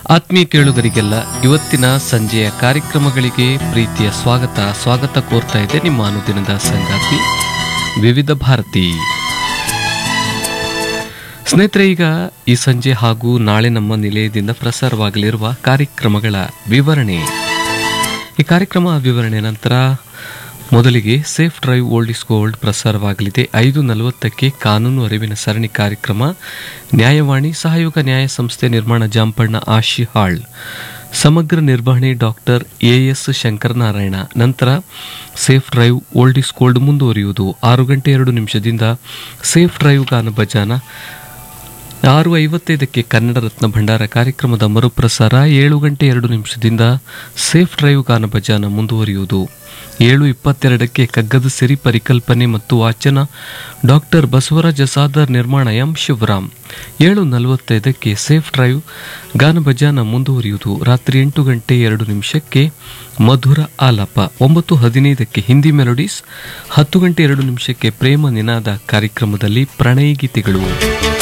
ಆತ್ಮೀಯ ಕೇಳುಗರಿಗೆಲ್ಲ ಇವತ್ತಿನ ಸಂಜೆಯ ಕಾರ್ಯಕ್ರಮಗಳಿಗೆ ಪ್ರೀತಿಯ ಸ್ವಾಗತ ಸ್ವಾಗತ ಕೋರ್ತಾ ಇದೆ ನಿಮ್ಮ ಅನುದಿನದ ಸಂಗಾತಿ ವಿವಿಧ ಭಾರತಿ ಸ್ನೇಹಿತರೆ ಈಗ ಈ ಸಂಜೆ ಹಾಗೂ ನಾಳೆ ನಮ್ಮ ನಿಲಯದಿಂದ ಪ್ರಸಾರವಾಗಲಿರುವ ಕಾರ್ಯಕ್ರಮಗಳ ವಿವರಣೆ ಈ ಕಾರ್ಯಕ್ರಮ ವಿವರಣೆ ನಂತರ ಮೊದಲಿಗೆ safe drive old is gold ಪ್ರಸಾರವಾಗಲಿದೆ ಐದು ನಲವತ್ತಕ್ಕೆ ಕಾನೂನು ಅರಿವಿನ ಸರಣಿ ಕಾರ್ಯಕ್ರಮ ನ್ಯಾಯವಾಣಿ ಸಹಯೋಗ ನ್ಯಾಯ ಸಂಸ್ಥೆ ನಿರ್ಮಾಣ ಜಾಂಪಣ್ಣ ಆಶಿಹಾಳ್ ಸಮಗ್ರ ನಿರ್ವಹಣೆ ಡಾಕ್ಟರ್ ಎ ಎಸ್ ಶಂಕರನಾರಾಯಣ ನಂತರ safe drive old is gold ಮುಂದುವರಿಯುವುದು ಆರು ಗಂಟೆ ಎರಡು ನಿಮಿಷದಿಂದ ಸೇಫ್ ಡ್ರೈವ್ ಗಾನ ಭಜಾನ ಆರು ಐವತ್ತೈದಕ್ಕೆ ಕನ್ನಡ ರತ್ನ ಭಂಡಾರ ಕಾರ್ಯಕ್ರಮದ ಮರುಪ್ರಸಾರ ಏಳು ಗಂಟೆ ಎರಡು ನಿಮಿಷದಿಂದ ಸೇಫ್ ಡ್ರೈವ್ ಗಾನ ಭಜಾನ ಮುಂದುವರಿಯುವುದು ಏಳು ಇಪ್ಪತ್ತೆರಡಕ್ಕೆ ಕಗ್ಗದ ಸಿರಿ ಪರಿಕಲ್ಪನೆ ಮತ್ತು ವಾಚನ ಡಾಕ್ಟರ್ ಬಸವರಾಜ ಸಾದರ್ ನಿರ್ಮಾಣ ಎಂ ಶಿವರಾಮ್ ಏಳು ನಲವತ್ತೈದಕ್ಕೆ ಸೇಫ್ ಡ್ರೈವ್ ಗಾನ ಭಜಾನ ಮುಂದುವರಿಯುವುದು ರಾತ್ರಿ ಎಂಟು ಗಂಟೆ ಎರಡು ನಿಮಿಷಕ್ಕೆ ಮಧುರ ಆಲಾಪ ಒಂಬತ್ತು ಹದಿನೈದಕ್ಕೆ ಹಿಂದಿ ಮೆಲೋಡೀಸ್ ಹತ್ತು ಗಂಟೆ ಎರಡು ನಿಮಿಷಕ್ಕೆ ಪ್ರೇಮ ನಿನಾದ ಕಾರ್ಯಕ್ರಮದಲ್ಲಿ ಪ್ರಣಯ ಗೀತೆಗಳು